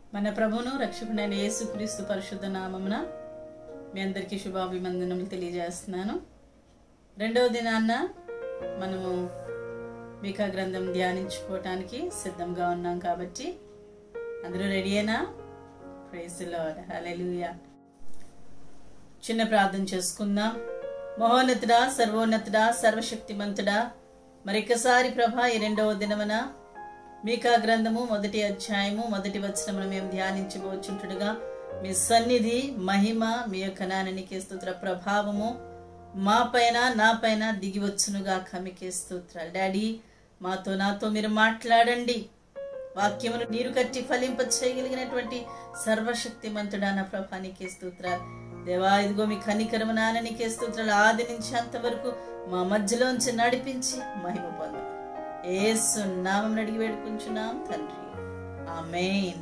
మన ప్రభును రక్షకుడైన యేసుక్రీస్తు పరిశుద్ధ నామమున మీ అందరికీ శుభాభివందనములు తెలియజేస్తున్నాను రెండవ దినాన్న మనము మీకా గ్రంథం ధ్యానించుకోవటానికి సిద్ధంగా ఉన్నాం కాబట్టి అందరూ రెడీయేనా ప్రైజ్ లార్డ్ హల్లెలూయా చిన్న ప్రార్థన చేసుకుందాం మహోన్నతుడా సర్వోన్నతుడా సర్వశక్తిమంతుడా మరొకసారి ప్రభా ఈ రెండవ దినమున మీకా గ్రంథము మొదటి అధ్యాయము మొదటి వచనమును మేము ధ్యానించబోచుంటుడుగా మీ సన్నిధి మహిమ మీ యొక్క నానికి స్తోత్ర ప్రభావము మా పైన నా పైన దిగి వచ్చునుగా కమికే స్తోత్రాలు డాడీ మాతో నాతో మీరు మాట్లాడండి వాక్యమును నీరు కట్టి ఫలింప చేయగలిగినటువంటి సర్వశక్తిమంతుడా నా ప్రభానికి స్తోత్రాలు దేవా ఇదిగో మీ కనికరము నాన్ననికే స్తోత్రాలు ఆది నుంచి అంతవరకు మా మధ్యలోంచి నడిపించి మహిమ పొందు ఏసు నామం అడిగి వేడుకుంటున్నాం తండ్రి ఆమెన్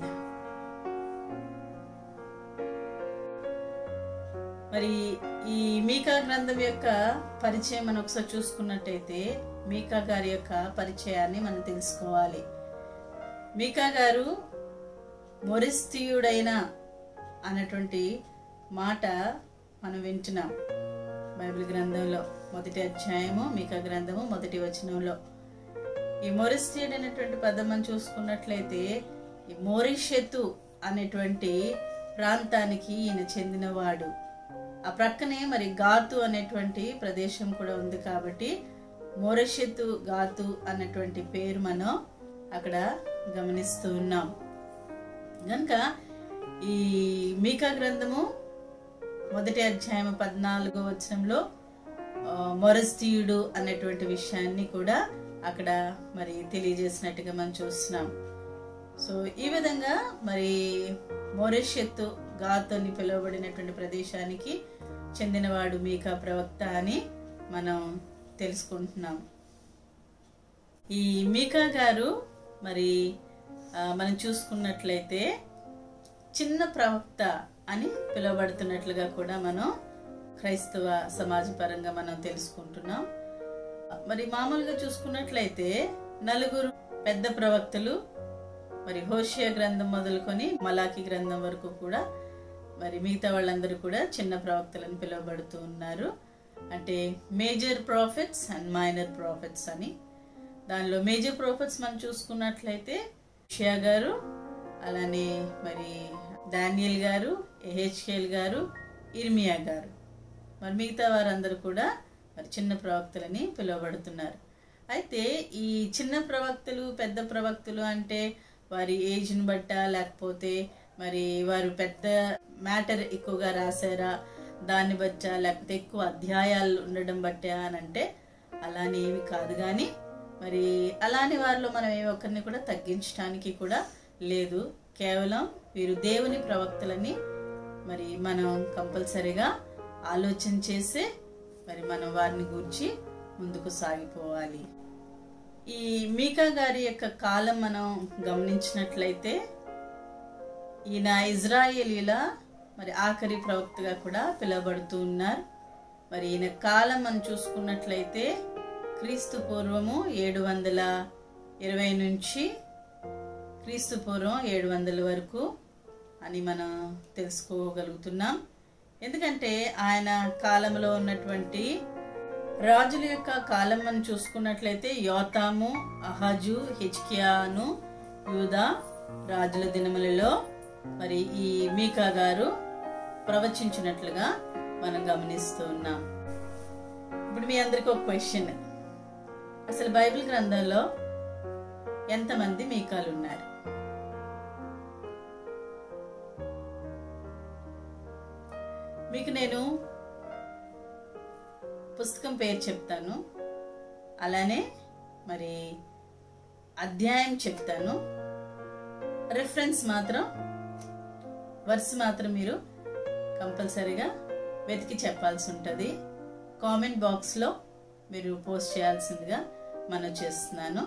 మరి ఈ మీకా గ్రంథం యొక్క పరిచయం మనం ఒకసారి చూసుకున్నట్టయితే మీకా గారి యొక్క పరిచయాన్ని మనం తెలుసుకోవాలి మీకా గారు మొరిస్తీయుడైన అన్నటువంటి మాట మనం వింటున్నాం బైబిల్ గ్రంథంలో మొదటి అధ్యాయము మీకా గ్రంథము మొదటి వచనంలో ఈ మొరిస్టియడ్ అనేటువంటి పదం మనం చూసుకున్నట్లయితే ఈ మోరిషెతు అనేటువంటి ప్రాంతానికి ఈయన చెందినవాడు ఆ ప్రక్కనే మరి గాతు అనేటువంటి ప్రదేశం కూడా ఉంది కాబట్టి మోరషెతు గాతు అన్నటువంటి పేరు మనం అక్కడ గమనిస్తూ ఉన్నాం కనుక ఈ మీకా గ్రంథము మొదటి అధ్యాయం పద్నాలుగో వచనంలో మొరస్తీయుడు అనేటువంటి విషయాన్ని కూడా అక్కడ మరి తెలియజేసినట్టుగా మనం చూస్తున్నాం సో ఈ విధంగా మరి మొరెషెత్తు గాత్ అని పిలువబడినటువంటి ప్రదేశానికి చెందినవాడు మీకా ప్రవక్త అని మనం తెలుసుకుంటున్నాం ఈ మీకా గారు మరి మనం చూసుకున్నట్లయితే చిన్న ప్రవక్త అని పిలువబడుతున్నట్లుగా కూడా మనం క్రైస్తవ సమాజ పరంగా మనం తెలుసుకుంటున్నాం మరి మామూలుగా చూసుకున్నట్లయితే నలుగురు పెద్ద ప్రవక్తలు మరి హోషియా గ్రంథం మొదలుకొని మలాకి గ్రంథం వరకు కూడా మరి మిగతా వాళ్ళందరూ కూడా చిన్న ప్రవక్తలను పిలువబడుతూ ఉన్నారు అంటే major prophets and minor prophets అని దానిలో మేజర్ ప్రాఫిట్స్ మనం చూసుకున్నట్లయితే షియా గారు అలానే మరి డానియల్ గారు ఎహెచ్కేల్ గారు ఇర్మియా గారు మరి మిగతా వారందరూ కూడా మరి చిన్న ప్రవక్తలని పిలువబడుతున్నారు అయితే ఈ చిన్న ప్రవక్తలు పెద్ద ప్రవక్తలు అంటే వారి ఏజ్ని బట్ట లేకపోతే మరి వారు పెద్ద మ్యాటర్ ఎక్కువగా రాశారా దాన్ని బట్టా లేకపోతే ఎక్కువ అధ్యాయాలు ఉండడం బట్టా అని అంటే అలానే ఏమి కాదు కానీ మరి అలానే వారిలో మనం ఏ ఒక్కరిని కూడా తగ్గించడానికి కూడా లేదు కేవలం వీరు దేవుని ప్రవక్తలని మరి మనం కంపల్సరిగా ఆలోచన చేసే మరి మనం వారిని గూర్చి ముందుకు సాగిపోవాలి ఈ మీకా గారి యొక్క కాలం మనం గమనించినట్లయితే ఈయన ఇజ్రాయేలీల మరి ఆఖరి ప్రవక్తగా కూడా పిలువబడుతూ ఉన్నారు మరి ఈయన కాలం మనం చూసుకున్నట్లయితే క్రీస్తు పూర్వము ఏడు వందల ఇరవై నుంచి క్రీస్తు పూర్వం ఏడు వందల వరకు అని మనం తెలుసుకోగలుగుతున్నాం ఎందుకంటే ఆయన కాలంలో ఉన్నటువంటి రాజుల యొక్క కాలం మనం చూసుకున్నట్లయితే యోతాము అహజు హెచ్కియాను యూదా రాజుల దినములలో మరి ఈ మీకా గారు ప్రవచించినట్లుగా మనం గమనిస్తూ ఉన్నాం ఇప్పుడు మీ అందరికి ఒక క్వశ్చన్ అసలు బైబిల్ గ్రంథంలో ఎంతమంది మీకాలు ఉన్నారు మీకు నేను పుస్తకం పేరు చెప్తాను అలానే మరి అధ్యాయం చెప్తాను రెఫరెన్స్ మాత్రం వర్స్ మాత్రం మీరు కంపల్సరీగా వెతికి చెప్పాల్సి ఉంటుంది కామెంట్ బాక్స్లో మీరు పోస్ట్ చేయాల్సిందిగా మనం చేస్తున్నాను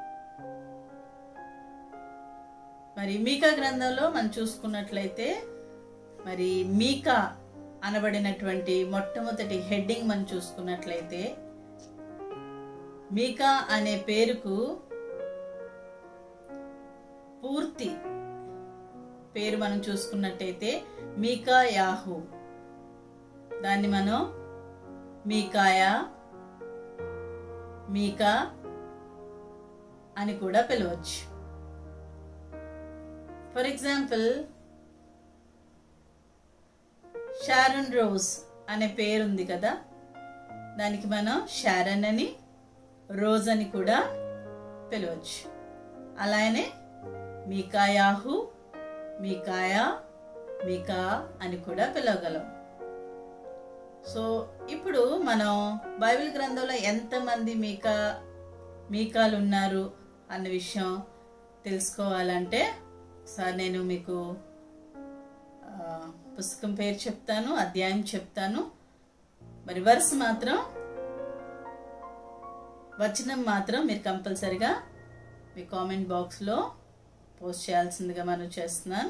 మరి మీకా గ్రంథంలో మనం చూసుకున్నట్లయితే మరి మీకా అనబడినటువంటి మొట్టమొదటి హెడ్డింగ్ మనం చూసుకున్నట్లయితే మీకా అనే పేరుకు పూర్తి పేరు మనం చూసుకున్నట్టయితే మీకా యాహు దాన్ని మనం మీకాయా మీకా అని కూడా పిలవచ్చు ఫర్ ఎగ్జాంపుల్ షారన్ రోజ్ అనే పేరు ఉంది కదా దానికి మనం షారన్ అని రోజ్ అని కూడా పిలవచ్చు అలానే మీకాయాహు మీకాయా మీకా అని కూడా పిలవగలం సో ఇప్పుడు మనం బైబిల్ గ్రంథంలో ఎంతమంది మీకా మీకాలు ఉన్నారు అన్న విషయం తెలుసుకోవాలంటే ఒకసారి నేను మీకు ఆ, పుస్తకం పేరు చెప్తాను అధ్యాయం చెప్తాను మరి వర్స్ మాత్రం వచనం మాత్రం మీరు కంపల్సరిగా మీ కామెంట్ బాక్స్లో పోస్ట్ చేయాల్సిందిగా మనం చేస్తున్నాను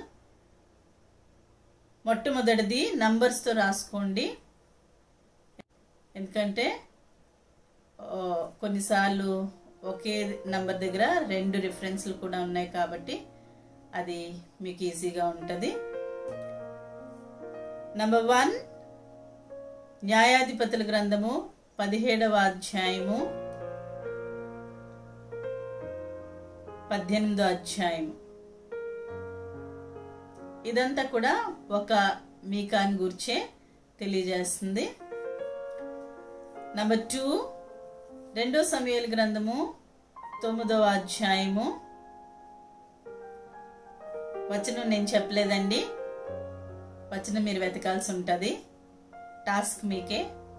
మొట్టమొదటిది నంబర్స్తో రాసుకోండి ఎందుకంటే ఆ, కొన్నిసార్లు ఒకే నంబర్ దగ్గర రెండు రిఫరెన్స్లు కూడా ఉన్నాయి కాబట్టి అది మీకు ఈజీగా ఉంటుంది నంబర్ వన్ న్యాయాధిపతుల గ్రంథము పదిహేడవ అధ్యాయము పద్దెనిమిదో అధ్యాయము ఇదంతా కూడా ఒక మీకాన్ గుర్చే తెలియజేస్తుంది నంబర్ టూ రెండో సమయాల గ్రంథము తొమ్మిదవ అధ్యాయము వచనం నేను చెప్పలేదండి వచనం మీరు వెతకాల్సి ఉంటుంది టాస్క్ మీకే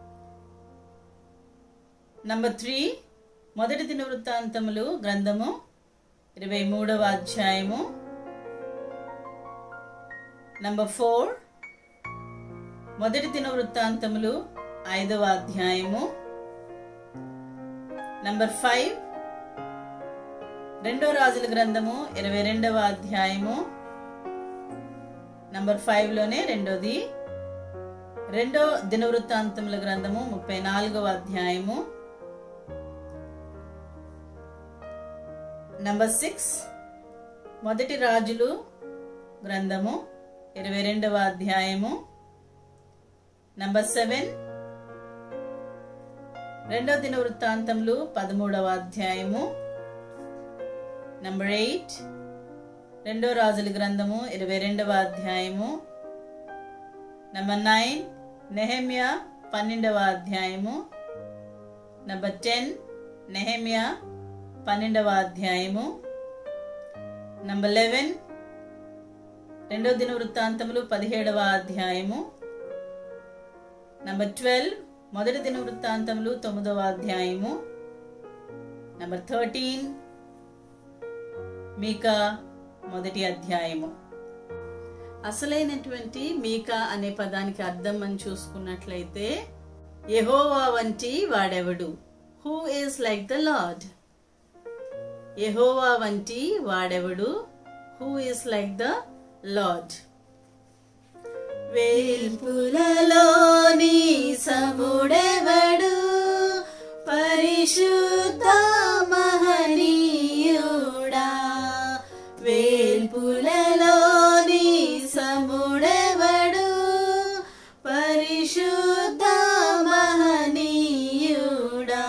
నంబర్ త్రీ మొదటి దిన వృత్తాంతములు గ్రంథము ఇరవై మూడవ అధ్యాయము నంబర్ ఫోర్ మొదటి దిన వృత్తాంతములు ఐదవ అధ్యాయము నంబర్ ఫైవ్ రెండో రాజుల గ్రంథము ఇరవై రెండవ అధ్యాయము నంబర్ ఫైవ్ లోనే రెండోది రెండో దినవృత్తాంతముల గ్రంథము ముప్పై నాలుగవ అధ్యాయము నంబర్ సిక్స్ మొదటి రాజులు గ్రంథము ఇరవై రెండవ అధ్యాయము నంబర్ సెవెన్ రెండో దిన వృత్తాంతములు పదమూడవ అధ్యాయము నంబర్ ఎయిట్ రెండో రాజుల గ్రంథము ఇరవై రెండవ అధ్యాయము నంబర్ నైన్ నెహమ్యా పన్నెండవ అధ్యాయము నంబర్ టెన్ నెహమ్యా పన్నెండవ అధ్యాయము నంబర్ లెవెన్ రెండో దిన వృత్తాంతములు పదిహేడవ అధ్యాయము నంబర్ ట్వెల్వ్ మొదటి దిన వృత్తాంతములు తొమ్మిదవ అధ్యాయము నంబర్ థర్టీన్ మీకా మొదటి అధ్యాయము అసలైనటువంటి మీకా అనే పదానికి అర్థం అని చూసుకున్నట్లయితే యెహోవా వంటి వాడెవడు who is like the lord యెహోవా వంటి వాడెవడు who is like the lord వేల్పులలోని సముడెవడు పరిశుద్ధ మహనీయుడా వేల్పులలోని సముడెవడు పరిశుద్ధ మహనీయుడా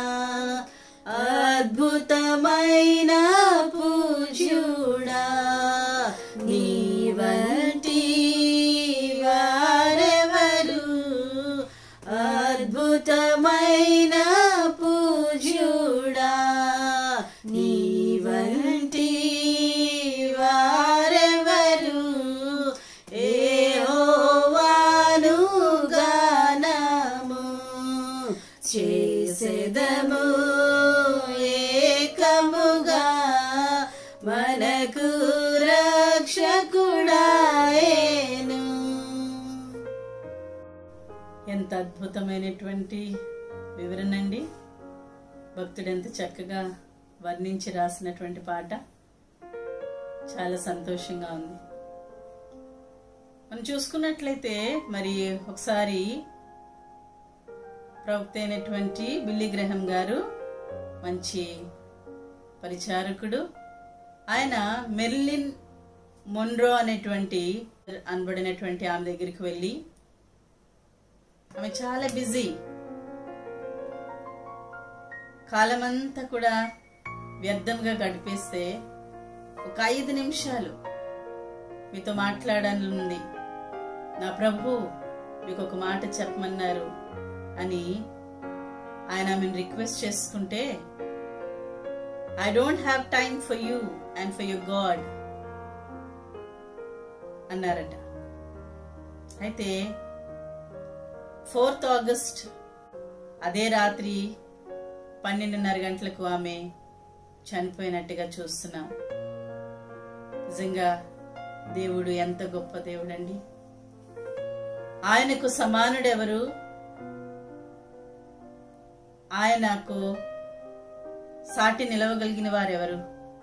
అద్భుతమైన పూజ్యుడా నీ వంటి వారెవరు అద్భుతమైన పూజ్యుడా నీ వంటి వారెవరు ఏహోవాను గానము చేసెదము ఏకముగా మనకు రక్షకుడాయేను ఎంత అద్భుతమైనటువంటి వివరణ అండి భక్తుడు ఎంత చక్కగా వర్ణించి రాసినటువంటి పాట చాలా సంతోషంగా ఉంది మనం చూసుకున్నట్లయితే మరి ఒకసారి ప్రవక్త అయినటువంటి బిల్లి గ్రహం గారు మంచి పరిచారకుడు ఆయన మెర్లిన్ మొన్రో అనేటువంటి అనబడినటువంటి ఆమె దగ్గరికి వెళ్ళి ఆమె చాలా బిజీ కాలమంతా కూడా వ్యర్థంగా గడిపేస్తే ఒక ఐదు నిమిషాలు మీతో మాట్లాడాలనుంది నా ప్రభు మీకు ఒక మాట చెప్పమన్నారు అని ఆయన ఆమెను రిక్వెస్ట్ చేసుకుంటే I don't have time for you and for your god అన్నారట అయితే ఫోర్త్ ఆగస్ట్ అదే రాత్రి పన్నెండున్నర గంటలకు ఆమె చనిపోయినట్టుగా చూస్తున్నాం నిజంగా దేవుడు ఎంత గొప్ప దేవుడండి ఆయనకు సమానుడెవరు ఆయనకు సాటి నిలవగలిగిన వారెవరు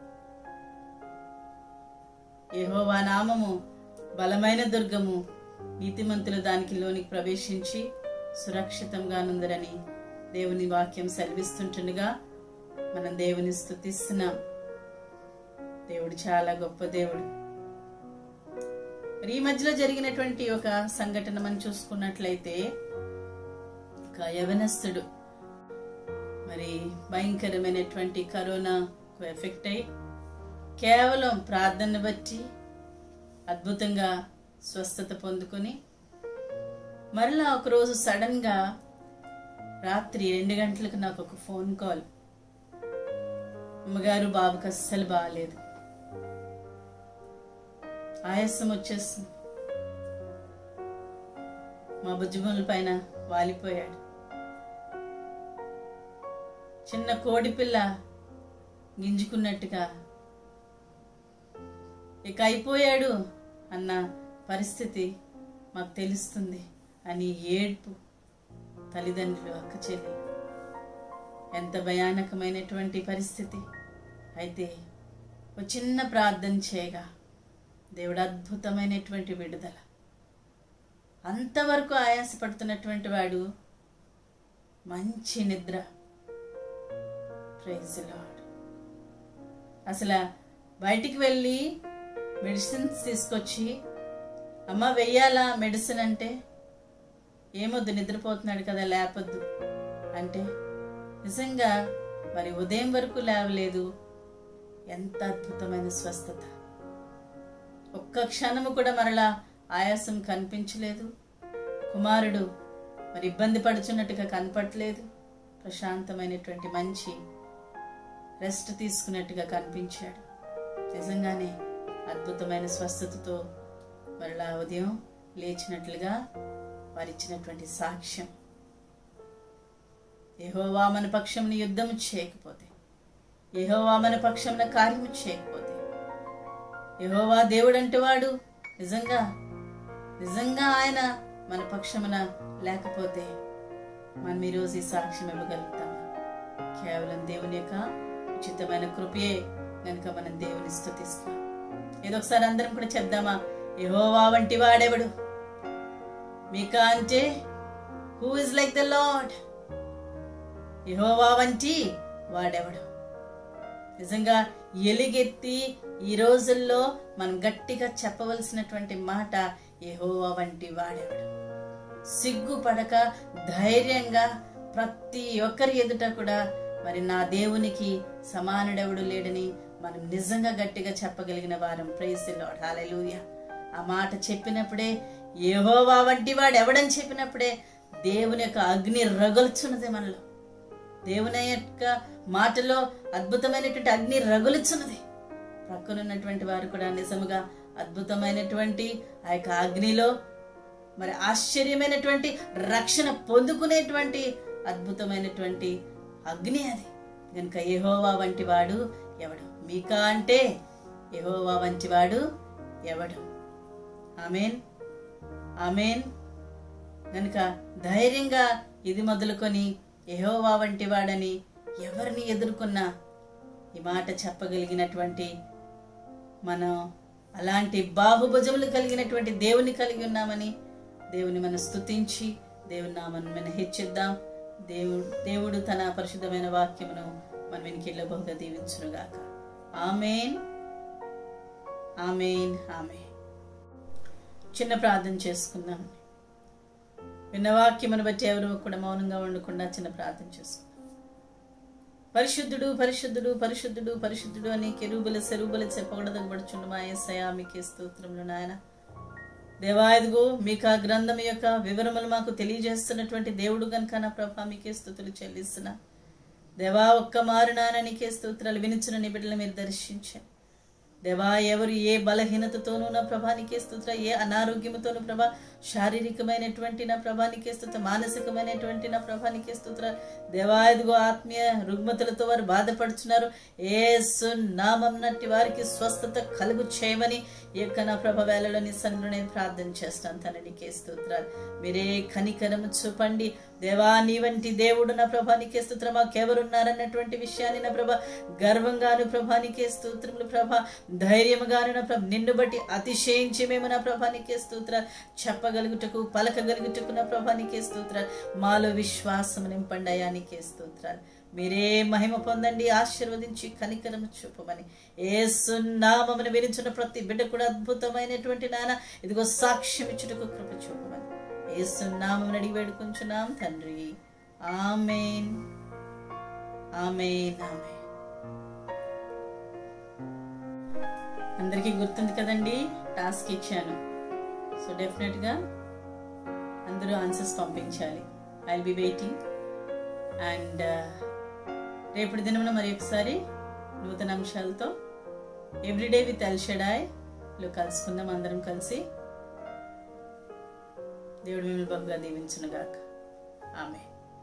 యెహోవా నామము బలమైన దుర్గము నీతిమంతులు దానికి లోనికి ప్రవేశించి సురక్షితంగా నుందరని దేవుని వాక్యం సెలవిస్తుంటుండగా మనం దేవుని స్తుతిస్తున్నాం దేవుడు చాలా గొప్ప దేవుడు మరి ఈ మధ్యలో జరిగినటువంటి ఒక సంఘటన మనం చూసుకున్నట్లయితే ఒక యవనస్తుడు మరి భయంకరమైనటువంటి కరోనాకు ఎఫెక్ట్ అయి కేవలం ప్రార్థన బట్టి అద్భుతంగా స్వస్థత పొందుకొని మరలా ఒకరోజు సడన్ గా రాత్రి రెండు గంటలకు నాకు ఒక ఫోన్ కాల్ అమ్మగారు బాబుకి అస్సలు బాగాలేదు ఆయాసం వచ్చేస్తుంది మా భుజముల పైన వాలిపోయాడు చిన్న కోడి పిల్ల గింజుకున్నట్టుగా ఇక అయిపోయాడు అన్న పరిస్థితి మాకు తెలుస్తుంది అని ఏడ్పు తల్లిదండ్రులు అక్క చెల్లి ఎంత భయానకమైనటువంటి పరిస్థితి అయితే ఒక చిన్న ప్రార్థన చేయగా దేవుడు అద్భుతమైనటువంటి విడుదల అంతవరకు ఆయాసపడుతున్నటువంటి వాడు మంచి నిద్ర ప్రైజ్ లార్డ్ అసలు బయటికి వెళ్ళి మెడిసిన్స్ తీసుకొచ్చి అమ్మ వెయ్యాలా మెడిసిన్ అంటే ఏమొద్దు నిద్రపోతున్నాడు కదా లేపొద్దు అంటే నిజంగా మరి ఉదయం వరకు లేవలేదు ఎంత అద్భుతమైన స్వస్థత ఒక్క క్షణము కూడా మరలా ఆయాసం కనిపించలేదు కుమారుడు మరి ఇబ్బంది పడుచున్నట్టుగా కనపట్లేదు ప్రశాంతమైనటువంటి మంచి రెస్ట్ తీసుకున్నట్టుగా కనిపించాడు నిజంగానే అద్భుతమైన స్వస్థతతో మరలా ఉదయం లేచినట్లుగా వారిచ్చినటువంటి సాక్ష్యం యెహోవా మన పక్షంని యుద్ధము చేయకపోతే యెహోవా మన పక్షంన కార్యము చేయకపోతే యెహోవా దేవుడు అంటే వాడు నిజంగా నిజంగా ఆయన మన పక్షమున లేకపోతే మనం ఈరోజు ఈ సాక్ష్యం ఇవ్వగలుగుతామా కేవలం దేవుని యొక్క ఉచితమైన కృపయే గనుక మనం దేవుని స్థుతిస్తాం ఏదో ఒకసారి అందరం కూడా చెప్దామా యెహోవా వంటి వాడెవడు మీకా అంటే who is like the lord యెహోవా వంటి వాడెవడు నిజంగా ఎలుగెత్తి ఈ రోజుల్లో మనం గట్టిగా చెప్పవలసినటువంటి మాట యెహోవా వంటి వాడెవడు సిగ్గుపడక ధైర్యంగా ప్రతి ఒక్కరి ఎదుట కూడా మరి నా దేవునికి సమానుడెవడు లేడని మనం నిజంగా గట్టిగా చెప్పగలిగిన వారం ప్రైజ్ లార్డ్ హల్లెలూయా ఆ మాట చెప్పినప్పుడే యెహోవా వంటి వాడు ఎవడని చెప్పినప్పుడే దేవుని యొక్క అగ్ని రగులుచున్నది మనలో దేవుని యొక్క మాటలో అద్భుతమైనటువంటి అగ్ని రగులుచున్నది ప్రక్కనున్నటువంటి వారు కూడా నిజముగా అద్భుతమైనటువంటి ఆ యొక్క అగ్నిలో మరి ఆశ్చర్యమైనటువంటి రక్షణ పొందుకునేటువంటి అద్భుతమైనటువంటి అగ్ని అది కనుక యెహోవా వంటి వాడు ఎవడు మీకా అంటే యెహోవా వంటి వాడు ఎవడు ఆమెన్ ఆమెన్ గనుక ధైర్యంగా ఇది మొదలుకొని యెహోవా వంటి వాడని ఎవరిని ఎదుర్కొన్నా ఈ మాట చెప్పగలిగినటువంటి మనం అలాంటి బాహుభుజములు కలిగినటువంటి దేవుని కలిగి ఉన్నామని దేవుని మనం స్తుతించి దేవుని నామను మనం హెచ్చిద్దాం దేవుడు దేవుడు తన పరిశుద్ధమైన వాక్యమును మన వెనుకల్లో బహుగా దీవించునుగాక ఆమెన్ ఆమెన్ ఆమె చిన్న ప్రార్థన చేసుకుందాం విన్న వాక్యమును బట్టి ఎవరు కూడా మౌనంగా ఉండకుండా చిన్న ప్రార్థన చేసుకుందాం పరిశుద్ధుడు పరిశుద్ధుడు పరిశుద్ధుడు పరిశుద్ధుడు అని కెరూబుల సెరూబుల చెప్పకూడదగబడుచుండు మా ఏసయా మీకే స్తోత్రములు నాయన దేవా ఇదిగో మీకు ఆ గ్రంథం యొక్క వివరములు మాకు తెలియజేస్తున్నటువంటి దేవుడు గనుక నా ప్రభా మీకే స్థుతులు చెల్లిస్తున్నా దేవా ఒక్క మారు నాయన నీకే స్తోత్రాలు వినిచిన నీ బిడ్డలు మీరు దర్శించండి దేవా ఎవరు ఏ బలహీనతతోనూ నా ప్రభానికే స్తోత్ర ఏ అనారోగ్యముతోనూ ప్రభా శారీరకమైనటువంటి నా ప్రభానికే స్తోత్ర మానసికమైనటువంటి నా ప్రభానికే స్తోత్ర దేవా ఇదిగో ఆత్మీయ రుగ్మతులతో వారు బాధపడుచున్నారు ఏ నామం నట్టి వారికి స్వస్థత కలుగు చేయమని ఈ యొక్క నా ప్రభ వేళలో నీ సన్నిధిలో నేను ప్రార్థన చేస్తాను తన నీకే స్తోత్రాలు మీరే కనికరము చూపండి దేవా నీ వంటి దేవుడు నా ప్రభానికే స్తోత్ర మాకెవరున్నారన్నటువంటి విషయాన్ని నా ప్రభ గర్వంగాను ప్రభానికే స్తోత్రములు ప్రభ ధైర్యముగాను నా ప్రభ నిన్ను బట్టి అతిశయించి మేము నా ప్రభానికే స్తోత్ర చెప్పగలుగుటకు పలకగలుగుటకు నా ప్రభానికే స్తోత్ర మాలో విశ్వాసం నింపండి అయానికే స్తోత్రాలు మీరే మహిమ పొందండి ఆశీర్వదించి కనికరము చూపమని ఏసునామమును విరించిన ప్రతి బిడ్డ కూడా అద్భుతమైనటువంటి నాన్న ఇదిగో సాక్ష్యం ఇచ్చుటకు కృప చూపమని ఏసునామమును అడిగి వేడుకుంటున్నాం తండ్రి ఆమెన్ ఆమెన్ ఆమెన్ అందరికీ గుర్తుంది కదండి టాస్క్ ఇచ్చాను సో డెఫినెట్గా అందరూ ఆన్సర్స్ పంపించాలి ఐ బి వెయిటింగ్ అండ్ రేపటి దినమున మరి ఒకసారి నూతన అంశాలతో ఎవ్రీడే విత్ ఎల్షడాయ్ లో కలుసుకుందాం అందరం కలిసి దేవుడు మిమ్మల్ని బహుగా దీవించునుగాక ఆమె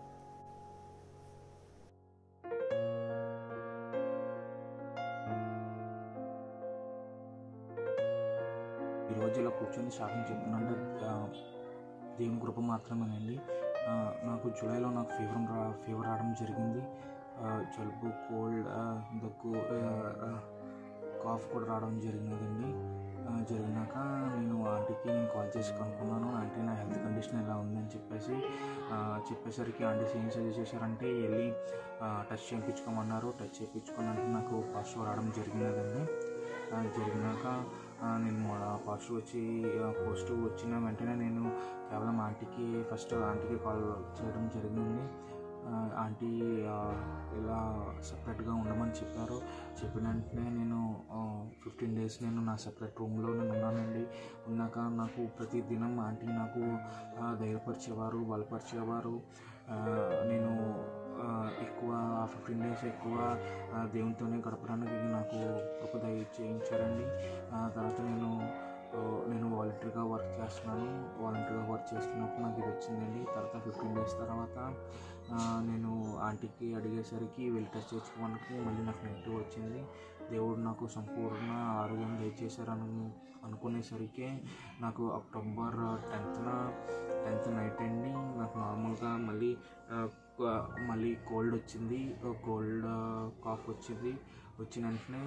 ఈ రోజు ఇలా కూర్చొని షాపింగ్ చెప్తున్నానంటే ఆ, దేవుని కృప మాత్రమేనండి ఆ, నాకు జూలైలో నాకు ఫీవర్ రా ఫీవర్ రావడం జరిగింది ఆ, జలుబు కోల్డ్ ఆ, దగ్గు ఆ, ఆ, కాఫ్ కూడా రావడం జరిగినదండి ఆ, జరిగినాక నేను ఆంటీకి నేను కాల్ చేసి కనుక్కున్నాను ఆంటీ నా హెల్త్ కండిషన్ ఎలా ఉందని చెప్పేసి ఆ, చెప్పేసరికి ఆంటీ ఏం సజెస్ట్ చేశారంటే వెళ్ళి ఆ, టచ్ చేయించుకోమన్నారు టచ్ చేయించుకున్నాక నాకు పాజిటివ్ రావడం జరిగినదండి ఆ, జరిగినాక ఆ, నేను మన పాజిటివ్ వచ్చి పాజిటివ్ వచ్చిన వెంటనే నేను కేవలం ఆంటీకి ఫస్ట్ ఆంటీకి కాల్ చేయడం జరిగింది ఆ, ఆంటీ ఆ, ఇలా సపరేట్గా ఉండమని చెప్పారు చెప్పిన వెంటనే నేను ఫిఫ్టీన్ డేస్ నేను నా సపరేట్ రూమ్లో నేను ఉన్నానండి ఉన్నాక నాకు ప్రతి దినం ఆంటీ నాకు ఆ, ధైర్యపరిచేవారు బలపరిచేవారు ఆ, నేను ఆ, ఎక్కువ ఫిఫ్టీన్ డేస్ ఎక్కువ ఆ, దేవునితోనే గడపడానికి నాకు కృప దయ చేయించారండి ఆ తర్వాత నేను ఆ, నేను వాలంటరీగా వర్క్ చేస్తున్నాను వాలంటరీగా వర్క్ చేస్తున్నప్పుడు నాకు ఇది వచ్చిందండి తర్వాత ఫిఫ్టీన్ డేస్ తర్వాత ఆ, నేను ఆంటీకి అడిగేసరికి వెళ్ళి టెస్ట్ చేసుకోవడానికి మళ్ళీ నాకు నెగిటివ్ వచ్చింది దేవుడు నాకు సంపూర్ణ ఆరోగ్యం దయచేశారని అనుకునేసరికి నాకు అక్టోబర్ టెన్త్న టెన్త్ నైట్ అండి నాకు నార్మల్గా మళ్ళీ ఆ, క- మళ్ళీ కోల్డ్ వచ్చింది కోల్డ్ కాఫ్ వచ్చింది వచ్చిన వెంటనే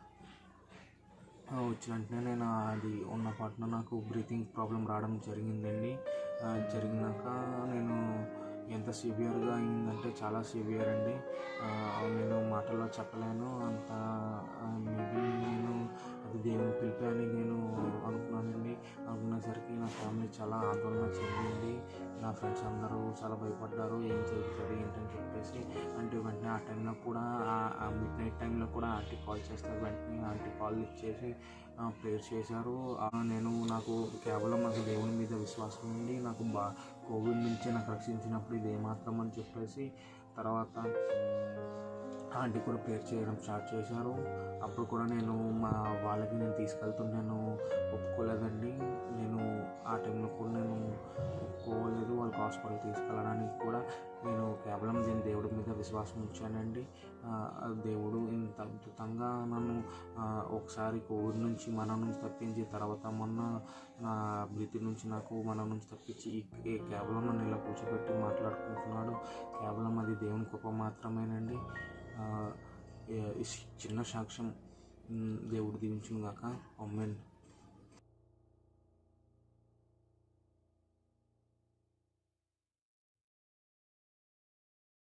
ఆ, వచ్చిన వెంటనే నేను అది ఉన్న పాటన నాకు బ్రీతింగ్ ప్రాబ్లం రావడం జరిగిందండి ఆ, జరిగినాక నేను ఎంత సివియర్గా అయిందంటే చాలా సివియర్ అండి ఆ, నేను మాటల్లో చెప్పలేను అంత మేబీ నేను అది దేవుని పిలిపి అని నేను అనుకున్నానండి అనుకునేసరికి నా ఫ్యామిలీ చాలా ఆందోళన చెందింది నా ఫ్రెండ్స్ అందరూ చాలా భయపడ్డారు ఏం జరుగుతుంది ఏంటని చెప్పేసి అంటే వెంటనే ఆ టైంలో కూడా ఆ మిడ్ నైట్ టైంలో కూడా ఆంటీ కాల్ చేస్తారు వెంటనే ఆంటీ కాల్ ఇచ్చేసి ప్రేయర్ చేశారు ఆ, నేను నాకు కేవలం నాకు దేవుని మీద విశ్వాసం ఉండి నాకు బా కోవిడ్ నుంచి నాకు రక్షించినప్పుడు ఇది ఏమాత్రం అని చెప్పేసి తర్వాత ఆంటీ కూడా ప్రేయర్ చేయడం స్టార్ట్ చేశారు అప్పుడు కూడా నేను మా వాళ్ళకి నేను తీసుకెళ్తున్నాను ఒప్పుకోలేదండి నేను ఆ టైంలో కూడా నేను ఒప్పుకోలేదు వాళ్ళకి హాస్పిటల్ తీసుకెళ్ళడానికి కూడా నేను కేవలం నేను దేవుడి మీద విశ్వాసం ఉంచానండి ఆ, ఆ దేవుడు ఇంత అద్భుతంగా నన్ను ఆ, ఒకసారి కోవిడ్ నుంచి మన నుంచి తప్పించి తర్వాత మొన్న నా బ్రీతి నుంచి నాకు మన నుంచి తప్పించి ఈ ఈ కేవలం నన్ను ఇలా కూర్చోబెట్టి మాట్లాడుకుంటున్నాడు కేవలం అది దేవుని కృప మాత్రమేనండి ఆ, ఈ చిన్న సాక్ష్యం మ్, దేవుడు దీవించును గాక అమ్మాయి